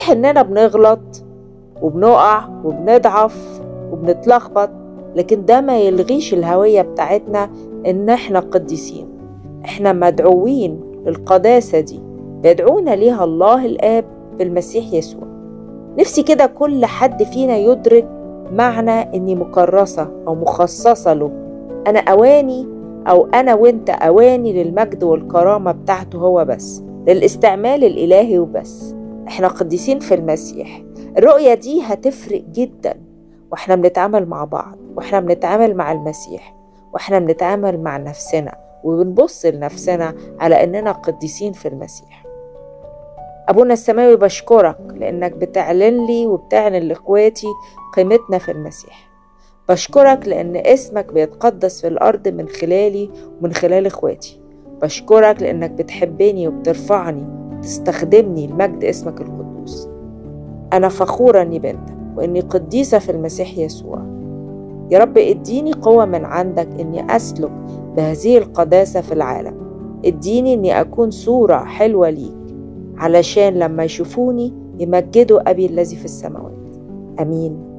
إننا بنغلط وبنقع وبنضعف وبنتلخبط لكن ده ما يلغيش الهوية بتاعتنا إن إحنا قديسين إحنا مدعوين للقداسة دي بيدعونا ليها الله الآب بالمسيح يسوع نفسي كده كل حد فينا يدرك معنى إني مكرسة أو مخصصة له أنا أواني أو أنا وإنت أواني للمجد والكرامة بتاعته هو بس للاستعمال الإلهي وبس إحنا قديسين في المسيح الرؤية دي هتفرق جدا وإحنا بنتعامل مع بعض وإحنا بنتعامل مع المسيح وإحنا بنتعامل مع نفسنا وبنبص لنفسنا على إننا قديسين في المسيح أبونا السماوي بشكرك لأنك بتعلن لي وبتعلن لإخواتي قيمتنا في المسيح بشكرك لأن اسمك بيتقدس في الأرض من خلالي ومن خلال إخواتي بشكرك لأنك بتحبني وبترفعني وتستخدمني لمجد اسمك القدوس أنا فخورة إني بنتك وإني قديسة في المسيح يسوع يا رب اديني قوة من عندك إني أسلك بهذه القداسة في العالم اديني إني أكون صورة حلوة ليك علشان لما يشوفوني يمجدوا أبي الذي في السماوات آمين